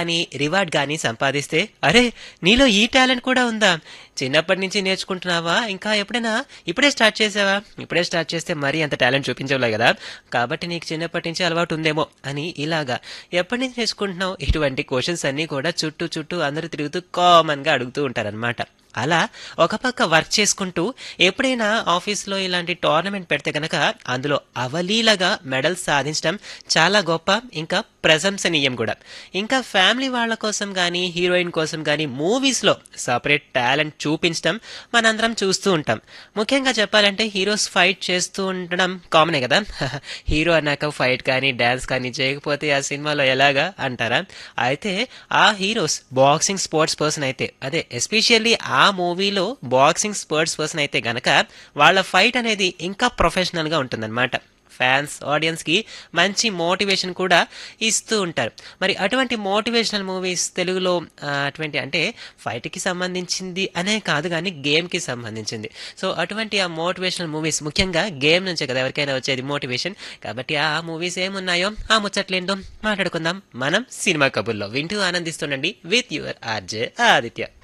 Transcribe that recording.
కానీ రివార్డ్ కానీ సంపాదిస్తే అరే నీలో ఈ టాలెంట్ కూడా ఉందా చిన్నప్పటి నుంచి నేర్చుకుంటున్నావా ఇంకా ఎప్పుడైనా ఇప్పుడే స్టార్ట్ చేసావా ఇప్పుడే స్టార్ట్ చేస్తే మరీ అంత టాలెంట్ చూపించవులే కదా కాబట్టి నీకు చిన్నప్పటి నుంచి అలవాటు ఉందేమో అని ఇలాగా ఎప్పటి నుంచి నేర్చుకుంటున్నావు ఇటువంటి క్వశ్చన్స్ అన్నీ కూడా చుట్టూ చుట్టూ అందరూ తిరుగుతూ కామన్గా అడుగుతూ ఉంటారనమాట అలా ఒక పక్క వర్క్ చేసుకుంటూ ఎప్పుడైనా ఆఫీస్లో ఇలాంటి టోర్నమెంట్ పెడితే కనుక అందులో అవలీలగా మెడల్స్ సాధించడం చాలా గొప్ప ఇంకా ప్రశంసనీయం కూడా ఇంకా ఫ్యామిలీ వాళ్ళ కోసం కానీ హీరోయిన్ కోసం కానీ మూవీస్లో సపరేట్ టాలెంట్ చూపించడం మనందరం చూస్తూ ఉంటాం ముఖ్యంగా చెప్పాలంటే హీరోస్ ఫైట్ చేస్తూ ఉండడం కామనే కదా హీరో అన్నాక ఫైట్ కానీ డ్యాన్స్ కానీ చేయకపోతే ఆ సినిమాలో ఎలాగా అంటారా అయితే ఆ హీరోస్ బాక్సింగ్ స్పోర్ట్స్ పర్సన్ అయితే అదే ఎస్పెషల్లీ ఆ మూవీలో బాక్సింగ్ స్పోర్ట్స్ పర్సన్ అయితే గనక వాళ్ళ ఫైట్ అనేది ఇంకా ప్రొఫెషనల్గా ఉంటుందన్నమాట ఫ్యాన్స్ ఆడియన్స్కి మంచి మోటివేషన్ కూడా ఇస్తూ ఉంటారు మరి అటువంటి మోటివేషనల్ మూవీస్ తెలుగులో ఆ, అటువంటి అంటే ఫైట్కి సంబంధించింది అనే కాదు కానీ గేమ్కి సంబంధించింది సో అటువంటి ఆ మోటివేషనల్ మూవీస్ ముఖ్యంగా గేమ్ నుంచే కదా ఎవరికైనా వచ్చేది మోటివేషన్ కాబట్టి ఆ మూవీస్ ఏమున్నాయో ఆ ముచ్చట్లేందో మాట్లాడుకుందాం మనం సినిమా కబుర్లో వింటూ ఆనందిస్తుండండి విత్ యువర్ ఆర్జే ఆదిత్య